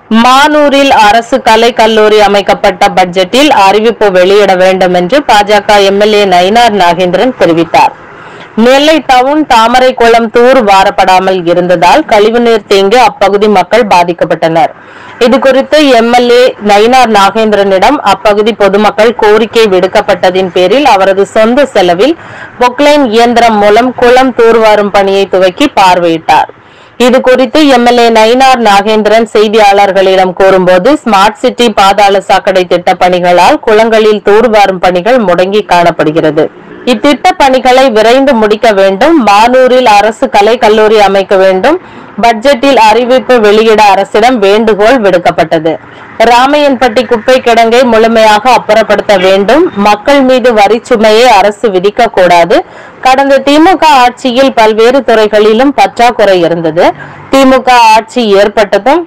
மானூரில் அரசு கலை கல்லூரி அமைக்கப்பட்ட பட்ஜெட்டில் அறிவிப்பு வெளியிட வேண்டும் என்று பாஜக எம்எல்ஏ நயினார் நாகேந்திரன் தெரிவித்தார் நெல்லை டவுன் தாமரைக்குளம் தூர் வாரப்படாமல் இருந்ததால் கழிவுநீர் தேங்கி அப்பகுதி மக்கள் பாதிக்கப்பட்டனர் இது குறித்து எம்எல்ஏ நயினார் நாகேந்திரனிடம் அப்பகுதி பொதுமக்கள் கோரிக்கை விடுக்கப்பட்டதின் பேரில் அவரது சொந்த செலவில் பொக்லைன் இயந்திரம் மூலம் குளம் தூர்வாரும் பணியை துவக்கி பார்வையிட்டார் இது குறித்து எம்எல்ஏ நயினார் நாகேந்திரன் செய்தியாளர்களிடம் கூறும்போது ஸ்மார்ட் சிட்டி பாதாள சாக்கடை திட்ட பணிகளால் குளங்களில் தூர்வாரும் பணிகள் முடங்கி காணப்படுகிறது இத்திட்ட பணிகளை விரைந்து முடிக்க வேண்டும் மானூரில் அரசு கலை கல்லூரி அமைக்க வேண்டும் பட்ஜெட்டில் அறிவிப்பு வெளியிட அரசிடம் வேண்டுகோள் விடுக்கப்பட்டது ராமையன்பட்டி குப்பை கிடங்கை முழுமையாக அப்புறப்படுத்த வேண்டும் மக்கள் மீது வரி சுமையை அரசு விதிக்க கூடாது கடந்த திமுக ஆட்சியில் பல்வேறு துறைகளிலும் பற்றாக்குறை இருந்தது திமுக ஆட்சி ஏற்பட்டதும்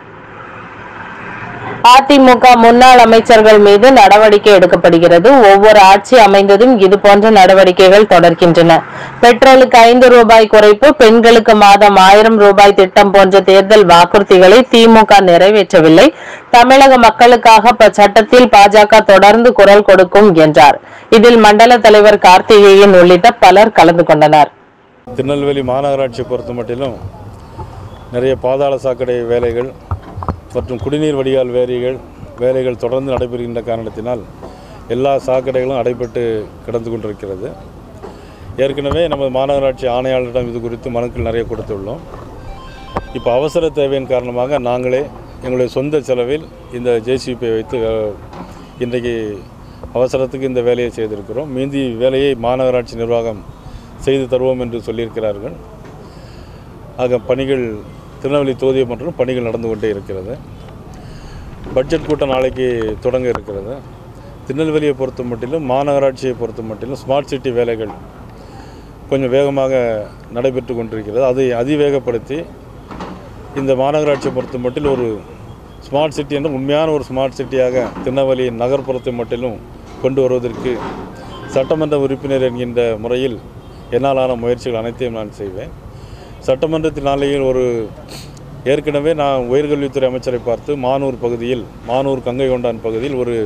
அதிமுக முன்னாள் அமைச்சர்கள் மீது நடவடிக்கை எடுக்கப்படுகிறது ஒவ்வொரு ஆட்சி அமைந்ததும் இது போன்ற நடவடிக்கைகள் தொடர்கின்றன பெட்ரோலுக்கு ஐந்து ரூபாய் குறைப்பு பெண்களுக்கு மாதம் ஆயிரம் ரூபாய் திட்டம் போன்ற தேர்தல் வாக்குறுதிகளை திமுக நிறைவேற்றவில்லை தமிழக மக்களுக்காக ப- சட்டத்தில் பாஜக தொடர்ந்து குரல் கொடுக்கும் என்றார் இதில் மண்டல தலைவர் கார்த்திகேயன் உள்ளிட்ட பலர் கலந்து கொண்டனர் திருநெல்வேலி மாநகராட்சியை பொறுத்த மட்டிலும் நிறைய பாதாள சாக்கடை வேலைகள் மற்றும் குடிநீர் வடிகால் வேலைகள் வேலைகள் தொடர்ந்து நடைபெறுகின்ற காரணத்தினால் எல்லா சாக்கடைகளும் அடைபட்டு கிடந்து கொண்டிருக்கிறது ஏற்கனவே நமது மாநகராட்சி ஆணையாளரிடம் இது குறித்து மனுக்கள் நிறைய கொடுத்துள்ளோம் இப்போ அவசர தேவையின் காரணமாக நாங்களே எங்களுடைய சொந்த செலவில் இந்த ஜேசிபியை வைத்து வே- இன்றைக்கு அவசரத்துக்கு இந்த வேலையை செய்திருக்கிறோம் மீதி வேலையை மாநகராட்சி நிர்வாகம் செய்து தருவோம் என்று சொல்லியிருக்கிறார்கள் ஆக பணிகள் திருநெல்வேலி தொகுதியை மற்றும் பணிகள் நடந்து கொண்டே இருக்கிறது பட்ஜெட் கூட்டம் நாளைக்கு தொடங்க இருக்கிறது திருநெல்வேலியை பொறுத்த மட்டிலும் மாநகராட்சியை பொறுத்த மட்டிலும் ஸ்மார்ட் சிட்டி வேலைகள் கொஞ்சம் வேகமாக நடைபெற்று கொண்டிருக்கிறது அதை அதிவேகப்படுத்தி இந்த மாநகராட்சியை பொறுத்த மட்டில் ஒரு ஸ்மார்ட் சிட்டி என்ற உண்மையான ஒரு ஸ்மார்ட் சிட்டியாக திருநெல்வேலி நகர்ப்புறத்தை மட்டிலும் கொண்டு வருவதற்கு சட்டமன்ற உறுப்பினர் என்கின்ற முறையில் என்னாலான முயற்சிகள் அனைத்தையும் நான் செய்வேன் சட்டமன்றத்தில் நாளையில் ஒரு ஏற்கனவே நான் உயர்கல்வித்துறை அமைச்சரை பார்த்து மானூர் பகுதியில் மானூர் கங்கை கொண்டான் பகுதியில் ஒரு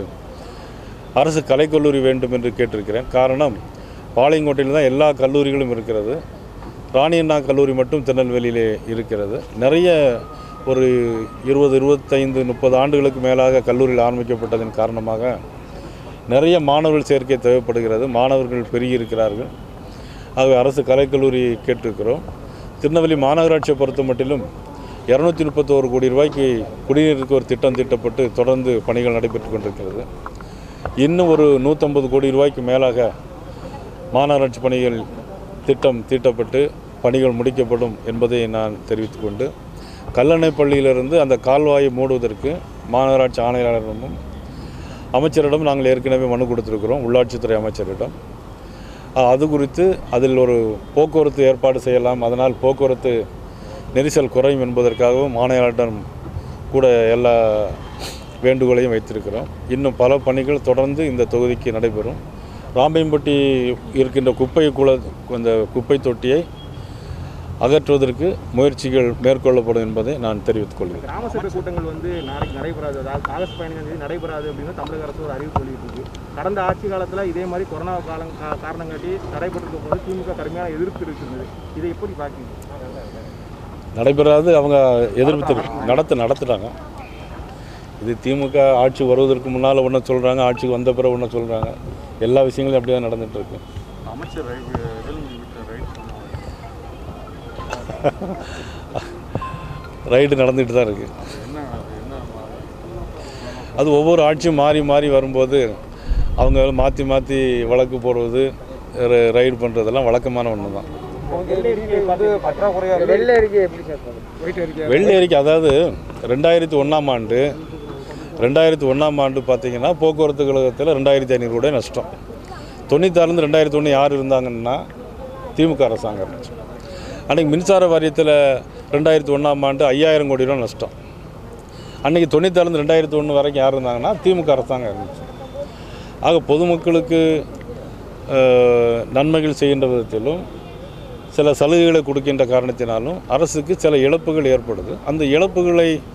அரசு கலைக்கல்லூரி வேண்டும் என்று கேட்டிருக்கிறேன் காரணம் பாளையங்கோட்டையில் தான் எல்லா கல்லூரிகளும் இருக்கிறது ராணியண்ணா கல்லூரி மட்டும் திருநெல்வேலியிலே இருக்கிறது நிறைய ஒரு இருபது இருபத்தைந்து முப்பது ஆண்டுகளுக்கு மேலாக கல்லூரியில் ஆரம்பிக்கப்பட்டதன் காரணமாக நிறைய மாணவர்கள் சேர்க்கை தேவைப்படுகிறது மாணவர்கள் பெருகி இருக்கிறார்கள் ஆகவே அரசு கலைக்கல்லூரி கேட்டிருக்கிறோம் திருநெல்வேலி மாநகராட்சியை பொறுத்த மட்டிலும் இரநூத்தி முப்பத்தோரு கோடி ரூபாய்க்கு குடிநீருக்கு ஒரு திட்டம் தீட்டப்பட்டு தொடர்ந்து பணிகள் நடைபெற்று கொண்டிருக்கிறது இன்னும் ஒரு நூற்றம்பது கோடி ரூபாய்க்கு மேலாக மாநகராட்சி பணிகள் திட்டம் தீட்டப்பட்டு பணிகள் முடிக்கப்படும் என்பதை நான் தெரிவித்துக்கொண்டு கல்லணை பள்ளியிலிருந்து அந்த கால்வாயை மூடுவதற்கு மாநகராட்சி ஆணையாளரிடமும் அமைச்சரிடம் நாங்கள் ஏற்கனவே மனு கொடுத்திருக்கிறோம் உள்ளாட்சித்துறை அமைச்சரிடம் அஹ், அது குறித்து அதில் ஒரு போக்குவரத்து ஏற்பாடு செய்யலாம் அதனால் போக்குவரத்து நெரிசல் குறையும் என்பதற்காகவும் ஆணையாளரிடம் கூட எல்லா வேண்டுகோளையும் வைத்திருக்கிறோம் இன்னும் பல பணிகள் தொடர்ந்து இந்த தொகுதிக்கு நடைபெறும் ராம்பையம்பட்டி இருக்கின்ற குப்பை குள அந்த குப்பை தொட்டியை அகற்றுவதற்கு முயற்சிகள் மேற்கொள்ளப்படும் என்பதை நான் தெரிவித்துக் கொள்கிறேன் கிராம சபை கூட்டங்கள் வந்து நாளைக்கு நடைபெறாது அதாவது ஆகஸ்ட் பதினஞ்சாம் தேதி நடைபெறாது அப்படின்னு தமிழக அரசு ஒரு அறிவிப்பு சொல்லிட்டு இருக்கு கடந்த ஆட்சி காலத்தில் இதே மாதிரி கொரோனா காலம் கா- காரணம் காட்டி நடைபெற்றிருக்கும் போது திமுக கடுமையான எதிர்ப்பு இருந்தது இதை எப்படி பார்க்கீங்க நடைபெறாது அவங்க எதிர்ப்பு தெரி நடத்த நடத்துகிறாங்க இது திமுக ஆட்சி வருவதற்கு முன்னால் ஒன்று சொல்கிறாங்க ஆட்சிக்கு வந்த பிறகு ஒன்று சொல்கிறாங்க எல்லா விஷயங்களும் அப்படி தான் நடந்துட்டு இருக்கு அமைச்சர் ரைட் ரைட் ரைடு நடந்துட்டு தான் இருக்குது என்ன என்ன அது ஒவ்வொரு ஆட்சியும் மாறி மாறி வரும்போது அவங்க மாற்றி மாற்றி வழக்கு போடுவது ர- ரைடு பண்ணுறதெல்லாம் வழக்கமான ஒன்று தான் வெள்ளை அறிக்கை வந்து பற்றாக்குறையா வெள்ளை அறிக்கை எப்படி சார் போயிட்டு இருக்கீங்க வெள்ளை அறிக்கை அதாவது ரெண்டாயிரத்தி ஒன்றாம் ஆண்டு ரெண்டாயிரத்தி ஒன்றாம் ஆண்டு பார்த்தீங்கன்னா போக்குவரத்து கழகத்தில் ரெண்டாயிரத்தி ஐநூறு கோடி நஷ்டம் தொண்ணூத்தாறுலேருந்து ரெண்டாயிரத்தி ஒன்று யார் இருந்தாங்கன்னா திமுக அரசாங்கம் இருந்துச்சு அன்றைக்கி மின்சார வாரியத்தில் ரெண்டாயிரத்தி ஒன்றாம் ஆண்டு ஐயாயிரம் கோடி ரூபா நஷ்டம் அன்றைக்கி தொண்ணூத்தாறுலேருந்து ரெண்டாயிரத்தி ஒன்று வரைக்கும் யார் இருந்தாங்கன்னா திமுக அரசாங்கம் இருந்துச்சு ஆக பொதுமக்களுக்கு அஹ், நன்மைகள் செய்கின்ற விதத்திலும் சில சலுகைகளை கொடுக்கின்ற காரணத்தினாலும் அரசுக்கு சில இழப்புகள் ஏற்படுது அந்த இழப்புகளை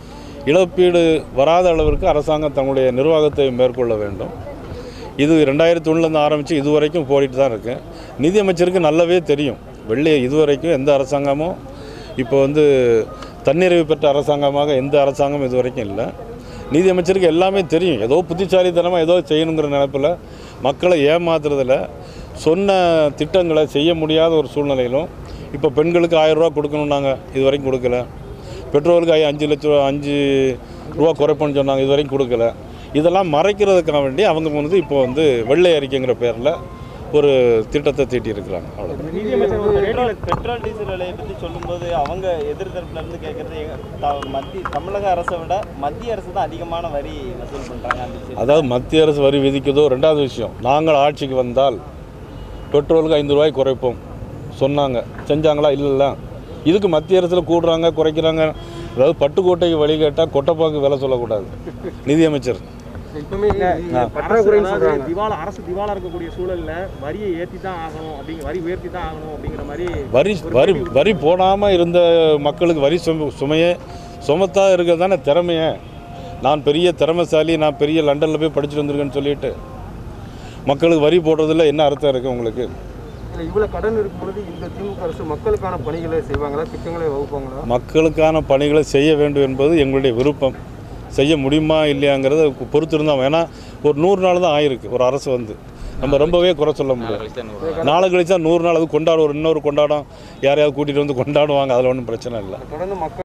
இழப்பீடு வராத அளவிற்கு அரசாங்கம் தங்களுடைய நிர்வாகத்தை மேற்கொள்ள வேண்டும் இது ரெண்டாயிரத்தி ஒன்றுலேருந்து ஆரம்பித்து இது வரைக்கும் போயிட்டு தான் இருக்கு நிதியமைச்சருக்கு நல்லாவே தெரியும் வெள்ளி இதுவரைக்கும் எந்த அரசாங்கமும் இப்போ வந்து தன்னிறைவு பெற்ற அரசாங்கமாக எந்த அரசாங்கமும் இது வரைக்கும் இல்லை நீதியமைச்சருக்கு எல்லாமே தெரியும் ஏதோ புத்திசாலித்தனமாக ஏதோ செய்யணுங்கிற நினைப்பில் மக்களை ஏமாத்துறதுல சொன்ன திட்டங்களை செய்ய முடியாத ஒரு சூழ்நிலையிலும் இப்போ பெண்களுக்கு ஆயிரம் ரூபா கொடுக்கணுன்னாங்க இது வரைக்கும் கொடுக்கல பெட்ரோலுக்கு ஐ- அஞ்சு லட்ச ரூபா அஞ்சு ரூபா குறைப்போன்னு சொன்னாங்க இது வரைக்கும் கொடுக்கல இதெல்லாம் மறைக்கிறதுக்காக வேண்டி அவங்க வந்து இப்போ வந்து வெள்ளை அறிக்கைங்கிற பேரில் ஒரு திட்டத்தை தீட்டியிருக்கிறாங்க அவ்வளோ நீதியமைச்சர் ஒரு பெட்ரோல் பேட்டியில் பெட்ரோல் டீசல் விலையை பற்றி சொல்லும்போது அவங்க எதிர்த்தரப்புல இருந்து கேட்கறது எங்க- த- மத்திய தமிழக அரசை விட மத்திய அரசு தான் அதிகமான வரி வசூல் பண்றாங்க அந்த விஷயம் அதாவது மத்திய அரசு வரி விதிக்குதோ ரெண்டாவது விஷயம் நாங்கள் ஆட்சிக்கு வந்தால் பெட்ரோலுக்கு ஐந்து ரூபாய் குறைப்போம் சொன்னாங்க செஞ்சாங்களா இல்லைல்ல இதுக்கு மத்திய அரசில் கூடுறாங்க குறைக்கிறாங்க அதாவது பட்டுக்கோட்டைக்கு வழி கேட்டால் கொட்டைப்பாக்கு விலை சொல்லக்கூடாது நிதியமைச்சர் பற்றாக்குறைன்னு சொல்றாங்க திவாலா அரசு திவாலா இருக்கக்கூடிய சூழல்ல வரியை ஏத்தி தான் ஆகணும் அப்படிங்க வரி உயர்த்தி தான் ஆகணும் அப்படிங்கிற மாதிரி வரி வரி வரி போடாமல் இருந்த மக்களுக்கு வரி சும சுமையே சுமத்தா இருக்கிறது தானே திறமையே நான் பெரிய திறமைசாலி நான் பெரிய லண்டனில் போய் படிச்சுட்டு வந்திருக்கேன்னு சொல்லிட்டு மக்களுக்கு வரி போடுறதுல என்ன அர்த்தம் இருக்குது உங்களுக்கு இவ்வளவு கடன் இருக்கும் பொழுது இந்த திமுக அரசு மக்களுக்கான பணிகளை செய்வாங்களா திட்டங்களை வகுப்பாங்களா மக்களுக்கான பணிகளை செய்ய வேண்டும் என்பது எங்களுடைய விருப்பம் செய்ய முடியுமா இல்லையாங்கிறத பொறுத்திருந்தோம் ஏன்னா ஒரு நூறு நாள் தான் ஆயிருக்கு ஒரு அரசு வந்து நம்ம ரொம்பவே குறை சொல்ல முடியாது நாளை கழிச்சா நூறு நாள் அது கொண்டாடும் ஒரு இன்னொரு கொண்டாடம் யாரையாவது கூட்டிகிட்டு வந்து கொண்டாடுவாங்க அதில் ஒன்றும் பிரச்சனை இல்லை தொடர்ந்து மக்கள்